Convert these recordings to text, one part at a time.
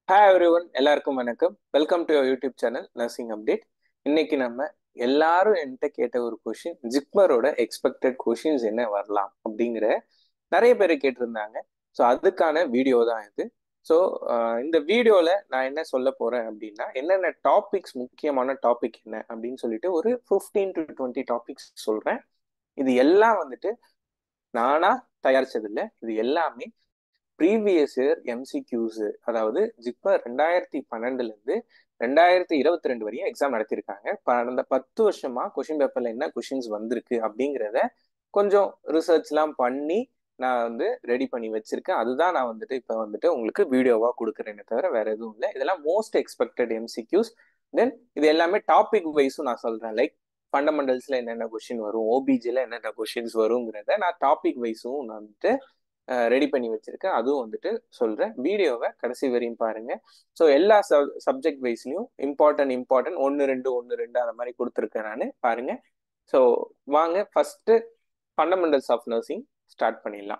hi every everyone எல்லாருக்கும் வணக்கம் welcome to YouTube channel nursing update இன்னைக்கு நம்ம எல்லாரும் என்கிட்ட கேட்ட ஒரு கொஷின் ஜிக்மரோட எக்ஸ்பெக்டட் கொஷின்ஸ் என்ன வரலாம் அப்படிங்கிற நிறைய பேர் கேட்டிருந்தாங்க ஸோ அதுக்கான வீடியோ தான் இது ஸோ இந்த வீடியோவில் நான் என்ன சொல்ல போகிறேன் அப்படின்னா என்னென்ன டாபிக்ஸ் முக்கியமான டாபிக் என்ன அப்படின்னு சொல்லிட்டு ஒரு ஃபிஃப்டீன் டு டுவெண்ட்டி டாபிக்ஸ் சொல்கிறேன் இது எல்லாம் வந்துட்டு நானா தயாரிச்சதில்லை இது எல்லாமே ப்ரீவியஸ் இயர் எம்சிக்யூஸ் அதாவது ஜிப்மர் ரெண்டாயிரத்தி பன்னெண்டுல இருந்து ரெண்டாயிரத்தி இருபத்தி ரெண்டு வரையும் எக்ஸாம் நடத்திருக்காங்க கடந்த பத்து வருஷமா கொஷின் பேப்பர்ல என்ன கொஷின்ஸ் வந்திருக்கு அப்படிங்கிறத கொஞ்சம் ரிசர்ச்லாம் பண்ணி நான் வந்து ரெடி பண்ணி வச்சிருக்கேன் அதுதான் நான் வந்துட்டு இப்போ வந்துட்டு உங்களுக்கு வீடியோவா கொடுக்குறேனே தவிர வேற எதுவும் இல்லை இதெல்லாம் மோஸ்ட் எக்ஸ்பெக்டட் எம்சிக்யூஸ் தென் இது எல்லாமே டாபிக் வைஸும் நான் சொல்றேன் லைக் ஃபண்டமெண்டல்ஸ்ல என்னென்ன கொஷின் வரும் ஓபிஜில என்னென்ன கொஷின்ஸ் வருங்கிறத நான் டாபிக் வைஸும் நான் வந்துட்டு ரெடி பண்ணி வச்சிருக்கேன் அதுவும் வந்துட்டு சொல்றேன் வீடியோவை கடைசி வரையும் பாருங்க ஸோ எல்லா சப்ஜெக்ட் வைஸ்லயும் இம்பார்ட்டன்ட் இம்பார்ட்டன்ட் ஒன்று ரெண்டு ஒன்று ரெண்டு அந்த மாதிரி கொடுத்துருக்கேன் நான் பாருங்க ஸோ வாங்க first fundamentals of nursing start பண்ணிடலாம்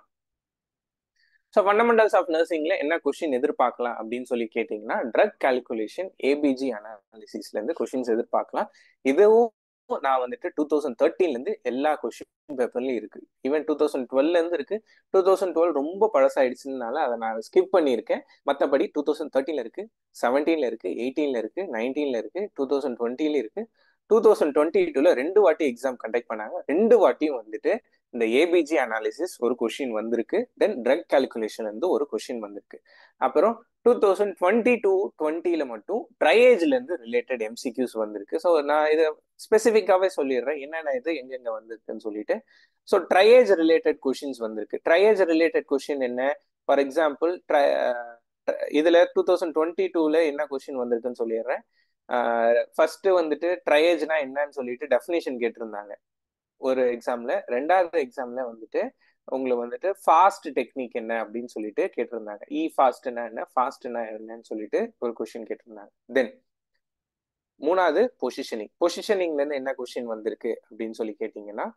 ஸோ ஃபண்டமெண்டல்ஸ் ஆஃப் நர்சிங்ல என்ன கொஷின் எதிர்பார்க்கலாம் அப்படின்னு சொல்லி கேட்டிங்கன்னா ட்ரக் கால்குலேஷன் ஏபிஜி அனாலிசிஸ்ல இருந்து கொஷின்ஸ் எதிர்பார்க்கலாம் இதுவும் நான் வந்துட்டு டூ தௌசண்ட் தேர்ட்டீன்லேருந்து எல்லா கொஷின் பேப்பர்லையும் இருக்கு ஈவன் டூ தௌசண்ட் டுவெல்லேருந்து இருக்கு டூ தௌசண்ட் டுவெல் ரொம்ப பழசாயிடுச்சுனால அதை நான் ஸ்கிப் பண்ணியிருக்கேன் மற்றபடி டூ தௌசண்ட் தேர்ட்டீன்ல இருக்கு செவன்டீன்ல இருக்கு எயிட்டீன்ல இருக்கு நைன்டீன்ல இருக்கு டூ தௌசண்ட் டுவெண்ட்டில இருக்கு டூ தௌசண்ட் டுவெண்ட்டி டூல ரெண்டு வாட்டி எக்ஸாம் கண்டக்ட் பண்ணாங்க ரெண்டு வாட்டியும் வந்துட்டு இந்த ஏபிஜி அனாலிசிஸ் ஒரு கொஷின் வந்திருக்கு தென் ட்ரக் கால்குலேஷன் வந்து ஒரு கொஷின் வந்திருக்கு அப்புறம் டூ தௌசண்ட் டுவெண்ட்டி டூ டுவெண்ட்டில மட்டும் ட்ரையேஜ்ல இருந்து ரிலேட்டட் எம்சிக்யூஸ் வந்திருக்கு ஸோ நான் இதை ஸ்பெசிஃபிக்காவே சொல்லிடுறேன் என்னென்ன இது எங்கெங்க வந்திருக்குன்னு சொல்லிட்டு ஸோ ட்ரையேஜ் ரிலேட்டட் கொஷின்ஸ் வந்திருக்கு ட்ரையேஜ் ரிலேட்டட் கொஷின் என்ன ஃபார் எக்ஸாம்பிள் ட்ரை இதுல டூ தௌசண்ட் டுவெண்ட்டி டூல என்ன கொஷின் வந்திருக்குன்னு சொல்லிடுறேன் ஃபர்ஸ்ட் வந்துட்டு ட்ரையேஜ்னா என்னன்னு சொல்லிட்டு டெஃபினேஷன் கேட்டிருந்தாங்க ஒரு எக்ஸாம்ல ரெண்டாவது எக்ஸாம்ல வந்துட்டு உங்களை வந்துட்டு ஃபாஸ்ட் டெக்னிக் என்ன அப்படின்னு சொல்லிட்டு கேட்டிருந்தாங்க இ ஃபாஸ்ட்னா என்ன ஃபாஸ்ட்னா என்னன்னு சொல்லிட்டு ஒரு கொஸ்டின் கேட்டிருந்தாங்க தென் மூணாவது பொசிஷனிங் பொசிஷனிங்ல இருந்து என்ன கொஸ்டின் வந்திருக்கு அப்படின்னு சொல்லி கேட்டீங்கன்னா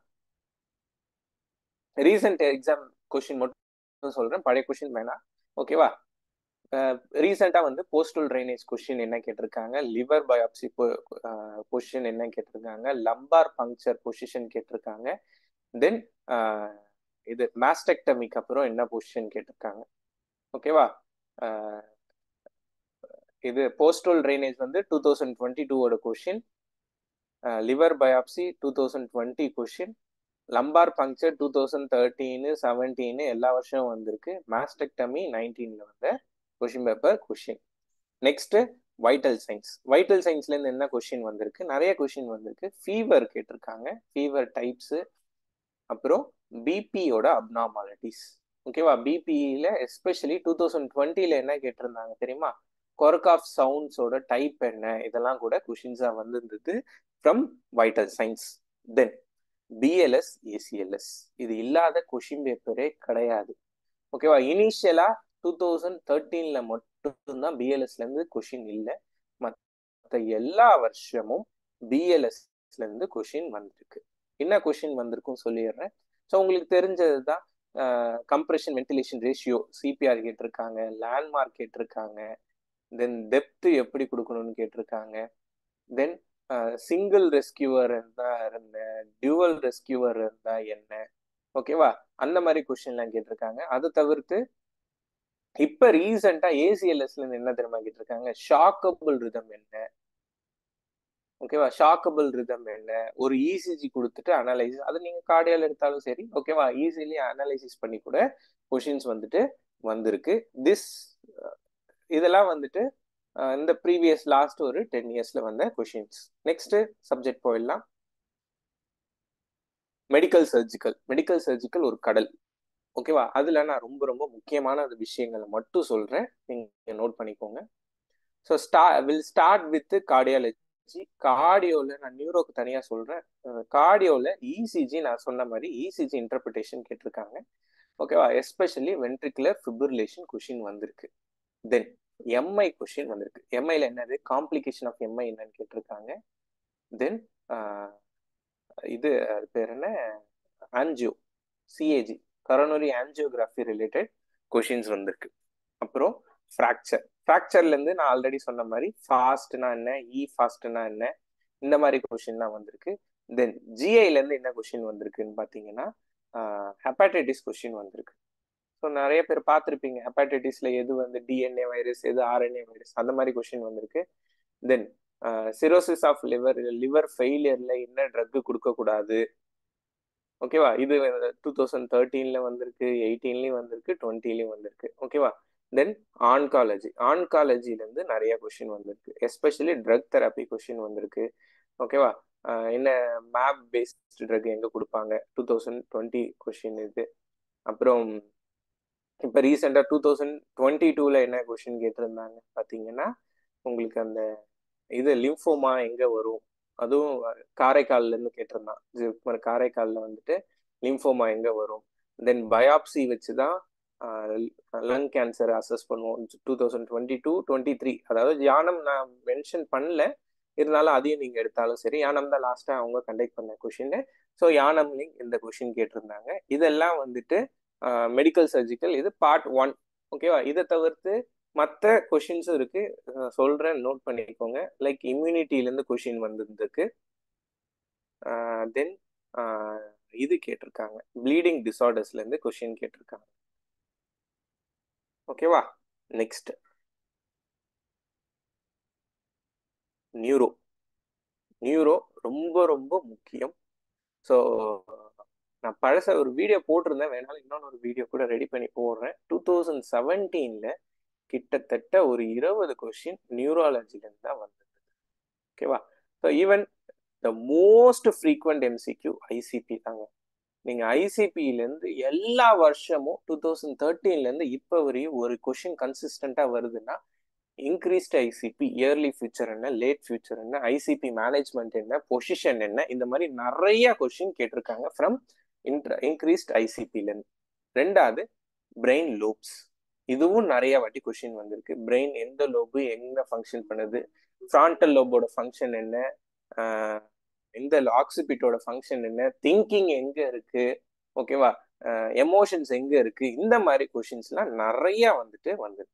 ரீசெண்ட் எக்ஸாம் கொஸ்டின் மட்டும் சொல்றேன் பழைய கொஸ்டின் வேணாம் ஓகேவா ரீசெண்டாக வந்து போஸ்டல் ட்ரைனேஜ் கொஷின் என்ன கேட்டிருக்காங்க லிவர் பயாப்சி பொசிஷன் என்ன கேட்டிருக்காங்க லம்பார் பங்க்சர் பொசிஷன் கேட்டிருக்காங்க தென் இது மாஸ்டெக்டமிக்கு அப்புறம் என்ன பொசிஷன் கேட்டிருக்காங்க ஓகேவா இது போஸ்டல் ட்ரைனேஜ் வந்து டூ தௌசண்ட் டுவெண்ட்டி டூவோட question liver biopsy two thousand twenty question lumbar puncture two thousand thirteen seventeen எல்லா வருஷமும் வந்திருக்கு மாஸ்டெக்டமி நைன்டீன்ல வந்த question paper question next vital science vital சயின்ஸ்ல இருந்து என்ன கொஷின் வந்திருக்கு நிறைய கொஷின் வந்திருக்கு ஃபீவர் கேட்டிருக்காங்க ஃபீவர் டைப்ஸ் அப்புறம் பிபியோட அப்னார்மாலிட்டிஸ் ஓகேவா பிபியில எஸ்பெஷலி டூ தௌசண்ட் டுவெண்ட்டில என்ன கேட்டிருந்தாங்க தெரியுமா கொர்க் ஆஃப் சவுண்ட்ஸோட டைப் என்ன இதெல்லாம் கூட கொஷின்ஸா வந்திருந்தது from vital science then BLS ACLS இது இல்லாத கொஷின் பேப்பரே கிடையாது ஓகேவா இனிஷியலா டூ தௌசண்ட் தேர்ட்டீன்ல மட்டும்தான் பிஎல்எஸ்ல இருந்து கொஷின் இல்லை மற்ற எல்லா வருஷமும் பிஎல்எஸ்ல இருந்து கொஷின் வந்திருக்கு என்ன கொஷின் வந்திருக்கும் சொல்லிடுறேன் ஸோ உங்களுக்கு தெரிஞ்சது தான் கம்ப்ரெஷன் வென்டிலேஷன் ரேஷியோ சிபிஆர் கேட்டிருக்காங்க லேண்ட்மார்க் கேட்டிருக்காங்க தென் டெப்த் எப்படி கொடுக்கணும்னு கேட்டிருக்காங்க தென் சிங்கிள் ரெஸ்கியூவர் இருந்தா என்ன டியூவல் ரெஸ்கியூவர் இருந்தா என்ன ஓகேவா அந்த மாதிரி கொஸ்டின்லாம் கேட்டிருக்காங்க அதை தவிர்த்து இப்ப ரீசெண்டா ஏசிஎல்எஸ்ல இருந்து என்ன தெரியுமா கேட்டிருக்காங்க ஷாக்கபிள் ரிதம் என்ன ஓகேவா ஷாக்கபிள் ரிதம் என்ன ஒரு இசிஜி கொடுத்துட்டு அனலைசிஸ் அது நீங்க கார்டியால் எடுத்தாலும் சரி ஓகேவா ஈஸிலி அனலைசிஸ் பண்ணி கூட கொஷின்ஸ் வந்துட்டு வந்திருக்கு திஸ் இதெல்லாம் வந்துட்டு இந்த ப்ரீவியஸ் லாஸ்ட் ஒரு டென் இயர்ஸ்ல வந்த கொஷின்ஸ் நெக்ஸ்ட் சப்ஜெக்ட் போயிடலாம் மெடிக்கல் சர்ஜிக்கல் மெடிக்கல் சர்ஜிக்கல் ஒரு கடல் ஓகேவா அதுல நான் ரொம்ப ரொம்ப முக்கியமான விஷயங்களை மட்டும் சொல்றேன் நீங்க நோட் பண்ணிக்கோங்க ஸோ ஸ்டா வில் ஸ்டார்ட் வித் கார்டியாலஜி கார்டியோல நான் நியூரோக்கு தனியா சொல்றேன் கார்டியோல இசிஜி நான் சொன்ன மாதிரி இசிஜி இன்டர்பிரிட்டேஷன் கேட்டிருக்காங்க ஓகேவா எஸ்பெஷலி வென்ட்ரிகுலர் ஃபிபிரிலேஷன் கொஷின் வந்திருக்கு தென் எம்ஐ கொஷின் வந்திருக்கு எம்ஐல என்னது காம்ப்ளிகேஷன் ஆஃப் எம்ஐ என்னன்னு கேட்டிருக்காங்க தென் இது அது பேர் என்ன angio CAG coronary angiography related questions வந்திருக்கு அப்புறம் ஃப்ராக்சர் ஃப்ராக்சர்ல இருந்து நான் ஆல்ரெடி சொன்ன மாதிரி ஃபாஸ்ட்னா என்ன இ ஃபாஸ்ட்னா என்ன இந்த மாதிரி கொஷின்லாம் வந்திருக்கு தென் ஜிஐல இருந்து என்ன கொஷின் வந்திருக்குன்னு பாத்தீங்கன்னா ஹெப்பாடைட்டிஸ் கொஷின் வந்திருக்கு ஸோ நிறைய பேர் பார்த்துருப்பீங்க ஹெப்பாடைட்டிஸ்ல எது வந்து டிஎன்ஏ வைரஸ் எது ஆர்என்ஏ வைரஸ் அந்த மாதிரி கொஷின் வந்திருக்கு then cirrhosis of liver liver ஃபெயிலியர்ல என்ன ட்ரக் கொடுக்கக்கூடாது ஓகேவா இது டூ தௌசண்ட் தேர்ட்டீன்ல வந்திருக்கு எயிட்டீன்லயும் வந்திருக்கு டுவெண்ட்டிலையும் வந்திருக்கு ஓகேவா தென் ஆன்காலஜி ஆன்காலஜிலேருந்து நிறைய கொஷின் வந்திருக்கு எஸ்பெஷலி ட்ரக் தெரப்பி கொஷின் வந்திருக்கு ஓகேவா என்ன மேப் பேஸ்ட் ட்ரக் எங்கே கொடுப்பாங்க டூ தௌசண்ட் டுவெண்ட்டி கொஷின் இது அப்புறம் இப்போ ரீசெண்டாக டூ தௌசண்ட் டுவெண்ட்டி டூவில் என்ன கொஷின் கேட்டிருந்தாங்க பார்த்தீங்கன்னா உங்களுக்கு அந்த இது லிம்ஃபோமா எங்கே வரும் அதுவும் காரைக்கால்லேருந்து கேட்டிருந்தான் ஜிப்மர் காரைக்காலில் வந்துட்டு லிம்ஃபோமா எங்கே வரும் தென் பயாப்சி வச்சு தான் லங் கேன்சர் அசஸ் பண்ணுவோம் two thousand twenty two twenty three அதாவது யானம் நான் மென்ஷன் பண்ணல இருந்தாலும் அதையும் நீங்கள் எடுத்தாலும் சரி யானம் தான் லாஸ்ட்டாக அவங்க கண்டக்ட் பண்ண கொஷின் ஸோ யானம்லையும் இந்த கொஷின் கேட்டிருந்தாங்க இதெல்லாம் வந்துட்டு மெடிக்கல் சர்ஜிக்கல் இது பார்ட் ஒன் ஓகேவா இதை தவிர்த்து மற்ற கொஷின்ஸும் இருக்கு சொல்றேன் நோட் பண்ணிக்கோங்க லைக் இம்யூனிட்டிலேருந்து கொஷின் வந்திருக்கு தென் இது கேட்டிருக்காங்க ப்ளீடிங் டிசார்டர்ஸ்லேருந்து கொஷின் கேட்டிருக்காங்க ஓகேவா நெக்ஸ்ட் நியூரோ நியூரோ ரொம்ப ரொம்ப முக்கியம் ஸோ நான் பழச ஒரு வீடியோ போட்டிருந்தேன் வேணாலும் இன்னொன்று ஒரு வீடியோ கூட ரெடி பண்ணி போடுறேன் டூ தௌசண்ட் செவன்டீனில் கிட்டத்தட்ட ஒரு இருபது கொஸ்டின் நியூராலஜிலேருந்து தான் வந்தது ஓகேவா so even the most frequent MCQ ICP தாங்க நீங்கள் ஐசிபியிலேருந்து எல்லா வருஷமும் டூ தௌசண்ட் தேர்ட்டீன்லேருந்து இப்போ வரையும் ஒரு கொஷின் கன்சிஸ்டண்ட்டாக வருதுன்னா இன்க்ரீஸ்ட் ஐசிபி இயர்லி ஃபியூச்சர் என்ன லேட் ஃபியூச்சர் என்ன ஐசிபி மேனேஜ்மெண்ட் என்ன பொசிஷன் என்ன இந்த மாதிரி நிறைய கொஷின் கேட்டிருக்காங்க ஃப்ரம் இன்ட்ர இன்க்ரீஸ்ட் ஐசிபிலேருந்து ரெண்டாவது பிரெயின் லோப்ஸ் இதுவும் நிறைய வாட்டி கொஷின் வந்திருக்கு பிரெயின் எந்த லோபு எங்க ஃபங்க்ஷன் பண்ணுது ஃப்ரான்டல் லோபோட ஃபங்க்ஷன் என்ன எந்த ஆக்சிபிட்டோட ஃபங்க்ஷன் என்ன திங்கிங் எங்க இருக்கு ஓகேவா எமோஷன்ஸ் எங்க இருக்கு இந்த மாதிரி கொஷின்ஸ்லாம் நிறைய வந்துட்டு வந்திருக்கு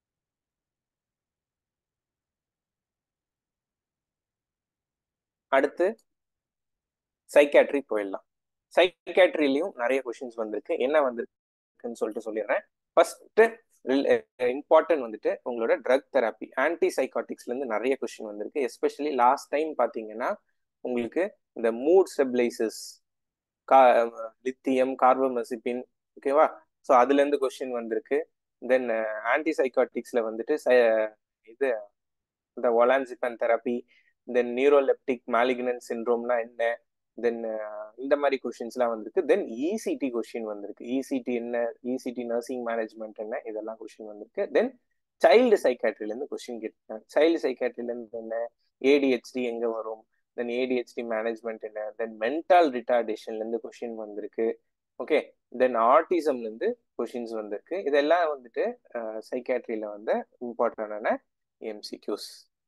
அடுத்து சைக்காட்ரி போயிடலாம் சைக்காட்ரிலையும் நிறைய கொஷின்ஸ் வந்திருக்கு என்ன வந்திருக்குன்னு சொல்லிட்டு சொல்லிடுறேன் ஃபர்ஸ்ட் இம்பார்ட்டன்ட் வந்துட்டு உங்களோட ட்ரக் தெராப்பி ஆன்டி சைக்காட்டிக்ஸ்ல இருந்து நிறைய கொஸ்டின் வந்திருக்கு எஸ்பெஷலி லாஸ்ட் டைம் பாத்தீங்கன்னா உங்களுக்கு இந்த மூட் ஸ்டெபிளைசஸ் கா லித்தியம் கார்பமசிபின் ஓகேவா ஸோ அதுல இருந்து கொஸ்டின் வந்திருக்கு தென் ஆன்டி சைக்காட்டிக்ஸ்ல வந்துட்டு இது இந்த ஒலான்சிபன் தெரப்பி தென் நியூரோலெப்டிக் மேலிக்னன் சின்ரோம்னா என்ன தென் இந்த மாதிரி கொஷின்ஸ்லாம் வந்திருக்கு தென் இசிடி கொஷின் வந்திருக்கு இசிடி என்ன இசிடி நர்சிங் மேனேஜ்மெண்ட் என்ன இதெல்லாம் கொஷின் வந்திருக்கு தென் சைல்டு சைக்காட்ரிலேருந்து கொஷின் கேட்டிருக்காங்க சைல்டு சைக்காட்ரிலேருந்து என்ன ஏடிஹெச்டி எங்கே வரும் தென் ஏடிஹெச்டி மேனேஜ்மெண்ட் என்ன தென் மென்டல் ரிட்டார்டேஷன்லேருந்து கொஷின் வந்திருக்கு ஓகே தென் ஆர்டிசம்லேருந்து கொஷின்ஸ் வந்திருக்கு இதெல்லாம் வந்துட்டு சைக்காட்ரியில் வந்து இம்பார்ட்டண்டான MCQs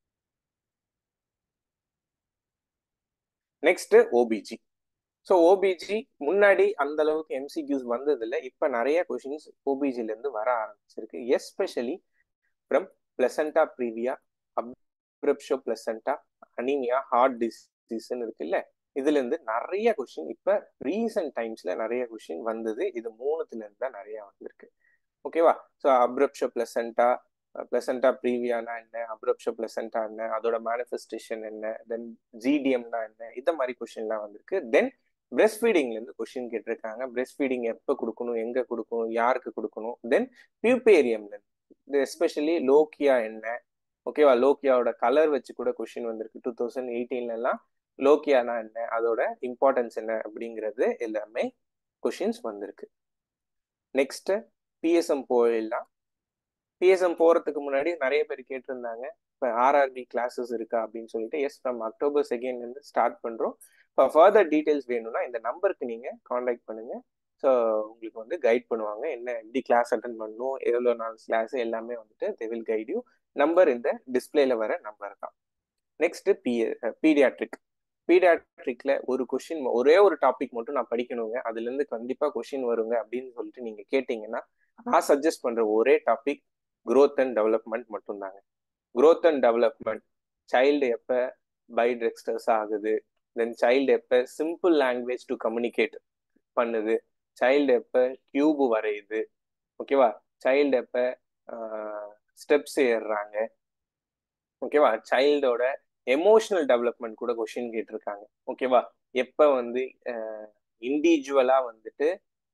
next OBG so OBG முன்னாடி அந்த அளவுக்கு எம்சிக்யூஸ் வந்ததில்ல இப்போ நிறைய கொஷின்ஸ் ஓபிஜில இருந்து வர ஆரம்பிச்சிருக்கு especially from placenta previa abruptio placenta anaemia heart டிசீஸ்ன்னு இருக்குல்ல இதுல இருந்து நிறைய கொஷின் இப்ப ரீசன்ட் டைம்ஸ்ல நிறைய கொஷின் வந்தது இது மூணுத்துல இருந்து தான் நிறைய வந்திருக்கு ஓகேவா ஸோ அப்ரப்ஷோ பிளசண்டா பிளசண்டா ப்ரீவியானா என்ன அப்ரப்ஷோ பிளசண்டா என்ன அதோட மேனிஃபெஸ்டேஷன் என்ன தென் ஜிடிஎம்னா என்ன இந்த மாதிரி கொஷின்லாம் வந்திருக்கு தென் பிரெஸ்ட் ஃபீடிங்ல இருந்து கொஷின் கேட்டிருக்காங்க பிரெஸ்ட் ஃபீடிங் எப்போ கொடுக்கணும் எங்க கொடுக்கணும் யாருக்கு கொடுக்கணும் தென் பியூபேரியம்ல இருந்து எஸ்பெஷலி லோக்கியா என்ன ஓகேவா லோக்கியாவோட கலர் வச்சு கூட கொஷின் வந்திருக்கு டூ தௌசண்ட் எயிட்டீன்ல எல்லாம் லோக்கியானா என்ன அதோட இம்பார்ட்டன்ஸ் என்ன அப்படிங்கிறது எல்லாமே கொஷின்ஸ் வந்திருக்கு நெக்ஸ்ட் பிஎஸ்எம் போயிடலாம் பிஎஸ்எம் போறதுக்கு முன்னாடி நிறைய பேர் கேட்டிருந்தாங்க இப்போ ஆர்ஆர்பி கிளாஸஸ் இருக்கா அப்படின்னு சொல்லிட்டு எஸ் ஃப்ரம் அக்டோபர் செகண்ட் இருந்து ஸ்டார்ட் பண்றோம் இப்போ ஃபர்தர் டீடைல்ஸ் வேணும்னா இந்த நம்பருக்கு நீங்க காண்டாக்ட் பண்ணுங்க ஸோ உங்களுக்கு வந்து கைட் பண்ணுவாங்க என்ன எப்படி கிளாஸ் அட்டன் பண்ணணும் எவ்வளோ நாள் கிளாஸ் எல்லாமே வந்துட்டு they will guide you number இந்த டிஸ்பிளேல வர நம்பர் தான் நெக்ஸ்ட் பி பீடியாட்ரிக் பீடியாட்ரிக்ல ஒரு கொஷின் ஒரே ஒரு டாபிக் மட்டும் நான் படிக்கணுங்க அதுல இருந்து கண்டிப்பா கொஷின் வருங்க அப்படின்னு சொல்லிட்டு நீங்க கேட்டீங்கன்னா நான் சஜஸ்ட் பண்ற ஒரே டாபிக் growth அண்ட் டெவலப்மெண்ட் மட்டும்தாங்க growth அண்ட் டெவலப்மெண்ட் சைல்டு எப்போ பைட்ரெக்ஸ்டர்ஸ் ஆகுது தென் சைல்டு எப்போ சிம்பிள் லாங்குவேஜ் டு கம்யூனிகேட் பண்ணுது சைல்டு எப்போ கியூப் வரையுது ஓகேவா சைல்டு எப்போ ஸ்டெப்ஸ் ஏறுறாங்க ஓகேவா சைல்டோட எமோஷனல் டெவலப்மெண்ட் கூட கொஷின் கேட்டிருக்காங்க ஓகேவா எப்போ வந்து இண்டிவிஜுவலா வந்துட்டு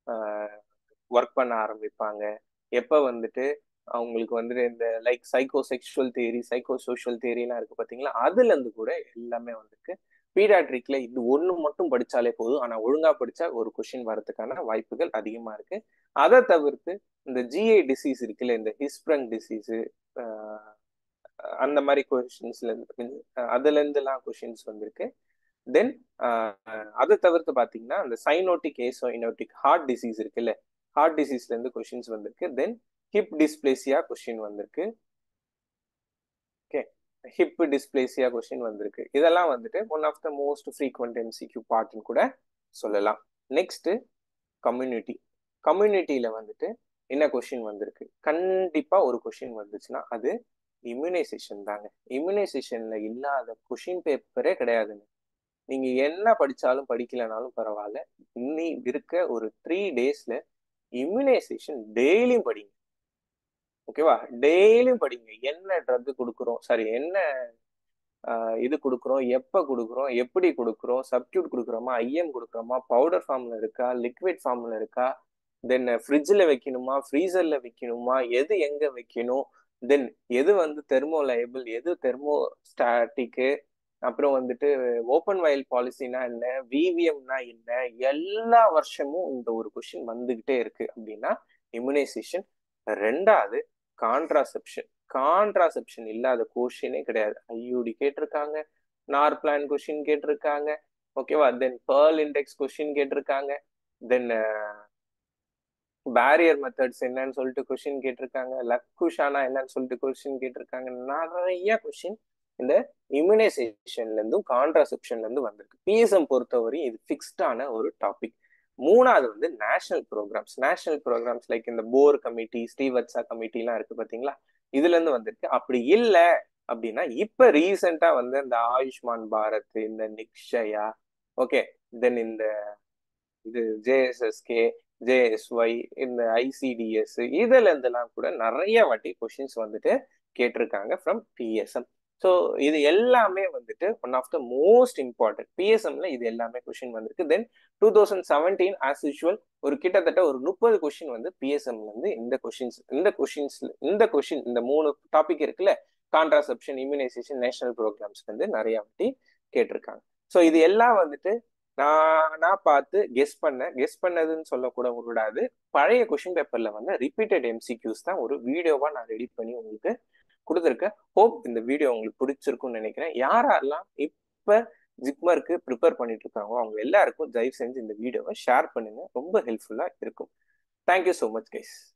ஒர்க் பண்ண ஆரம்பிப்பாங்க எப்போ வந்துட்டு அவங்களுக்கு வந்துட்டு இந்த like psycho sexual theory psycho social தியரிலாம் இருக்கு பார்த்தீங்களா அதுல இருந்து கூட எல்லாமே வந்துருக்கு பீடாட்ரிக்ல இது ஒன்று மட்டும் படிச்சாலே போதும் ஆனா ஒழுங்கா படிச்சா ஒரு கொஷின் வரதுக்கான வாய்ப்புகள் அதிகமா இருக்கு அதை தவிர்த்து இந்த ஜிஐ டிசீஸ் இருக்குல்ல இந்த ஹிஸ்ப்ரங் டிசீஸ் அந்த மாதிரி கொஷின்ஸ்ல இருந்து அதுல இருந்துலாம் கொஷின்ஸ் வந்திருக்கு தென் அதை தவிர்த்து பாத்தீங்கன்னா அந்த சைனோட்டிக் ஏசோயினோட்டிக் ஹார்ட் டிசீஸ் இருக்குல்ல ஹார்ட் டிசீஸ்ல இருந்து கொஷின்ஸ் வந்திருக்கு தென் ஹிப் டிஸ்பிளேசியா கொஸ்டின் வந்திருக்கு ஓகே ஹிப் டிஸ்பிளேசியா கொஸ்டின் வந்திருக்கு இதெல்லாம் வந்துட்டு one of the most frequent MCQ பார்ட்னு கூட சொல்லலாம் நெக்ஸ்ட் கம்யூனிட்டி கம்யூனிட்டியில வந்துட்டு என்ன கொஷின் வந்திருக்கு கண்டிப்பா ஒரு கொஷின் வந்துச்சுன்னா அது இம்யூனைசேஷன் தாங்க இம்யூனைசேஷன்ல இல்லாத கொஷின் பேப்பரே கிடையாதுங்க நீங்க என்ன படிச்சாலும் படிக்கலனாலும் பரவாயில்ல இன்னி இருக்க ஒரு த்ரீ டேஸ்ல இம்யூனைசேஷன் டெய்லியும் படிங்க ஓகேவா டெய்லியும் படிங்க என்ன ட்ரக் கொடுக்குறோம் சாரி என்ன இது கொடுக்குறோம் எப்போ கொடுக்குறோம் எப்படி கொடுக்குறோம் சப்டியூட் கொடுக்குறோமா ஐஎம் கொடுக்குறோமா பவுடர் ஃபார்ம்ல இருக்கா லிக்விட் ஃபார்ம்ல இருக்கா தென் ஃப்ரிட்ஜில் வைக்கணுமா ஃப்ரீசர்ல வைக்கணுமா எது எங்க வைக்கணும் தென் எது வந்து தெர்மோ லைபிள் எது தெர்மோ ஸ்டாட்டிக்கு அப்புறம் வந்துட்டு ஓப்பன் வயல் பாலிசினா என்ன விவிஎம்னா என்ன எல்லா வருஷமும் இந்த ஒரு கொஷின் வந்துகிட்டே இருக்கு அப்படின்னா இம்யூனைசேஷன் ரெண்டாவது கான்ட்ராசெப்ஷன் கான்ட்ராசெப்ஷன் இல்லாத கொஷினே கிடையாது ஐயூடி கேட்டிருக்காங்க நார் பிளான் கொஷின் கேட்டிருக்காங்க ஓகேவா தென் பேர்ல் இண்டெக்ஸ் கொஷின் கேட்டிருக்காங்க தென் பேரியர் மெத்தட்ஸ் என்னன்னு சொல்லிட்டு கொஷின் கேட்டிருக்காங்க லக்குஷானா என்னன்னு சொல்லிட்டு கொஷின் கேட்டிருக்காங்க நிறைய கொஷின் இந்த இம்யூனைசேஷன்ல இருந்தும் கான்ட்ராசெப்ஷன்ல இருந்து வந்திருக்கு பிஎஸ்எம் பொறுத்தவரை இது ஃபிக்ஸ்டான ஒரு டாபிக் மூணாவது வந்து national programmes national programmes like இந்த போர் கமிட்டி ஸ்ரீவத்சா கமிட்டி எல்லாம் இருக்கு பாத்தீங்களா இதுல இருந்து வந்திருக்கு அப்படி இல்லை அப்படின்னா இப்ப ரீசெண்டா வந்து இந்த ஆயுஷ்மான் பாரத் இந்த நிக்ஷயா ஓகே தென் இந்த இது ஜேஎஸ்எஸ்கே ஜேஎஸ்ஒய் இந்த ஐசிடிஎஸ் இதுல இருந்தெல்லாம் கூட நிறைய வாட்டி கொஷின்ஸ் வந்துட்டு கேட்டிருக்காங்க ஃப்ரம் பிஎஸ்எம் ஸோ இது எல்லாமே வந்துட்டு one of the most important பிஎஸ்எம்ல இது எல்லாமே கொஷின் வந்திருக்கு then two thousand seventeen as usual ஒரு கிட்டத்தட்ட ஒரு முப்பது கொஷின் வந்து பிஎஸ்எம்ல இருந்து இந்த கொஷின்ஸ் இந்த கொஷின்ஸ்ல இந்த கொஷின் இந்த மூணு டாபிக் இருக்குல்ல கான்ட்ராசெப்ஷன் இம்யூனைசேஷன் நேஷனல் ப்ரோக்ராம்ஸ் வந்து நிறைய வாட்டி கேட்டிருக்காங்க ஸோ இது எல்லாம் வந்துட்டு நான் நான் பார்த்து கெஸ் பண்ண கெஸ் பண்ணதுன்னு சொல்லக்கூட விடாது பழைய கொஷின் பேப்பர்ல வந்து ரிப்பீட்டட் எம்சிக்யூஸ் தான் ஒரு வீடியோவா நான் ரெடி பண்ணி உங்களுக்கு கொடுத்துருக்கேன் ஹோப் இந்த வீடியோ உங்களுக்கு பிடிச்சிருக்கும்னு நினைக்கிறேன் யாரெல்லாம் இப்ப ஜிக்மருக்கு ப்ரிப்பேர் பண்ணிட்டு இருக்காங்களோ அவங்க எல்லாருக்கும் தயவு செஞ்சு இந்த வீடியோவை ஷேர் பண்ணுங்க ரொம்ப ஹெல்ப்ஃபுல்லா இருக்கும் தேங்க்யூ ஸோ மச் கைஸ்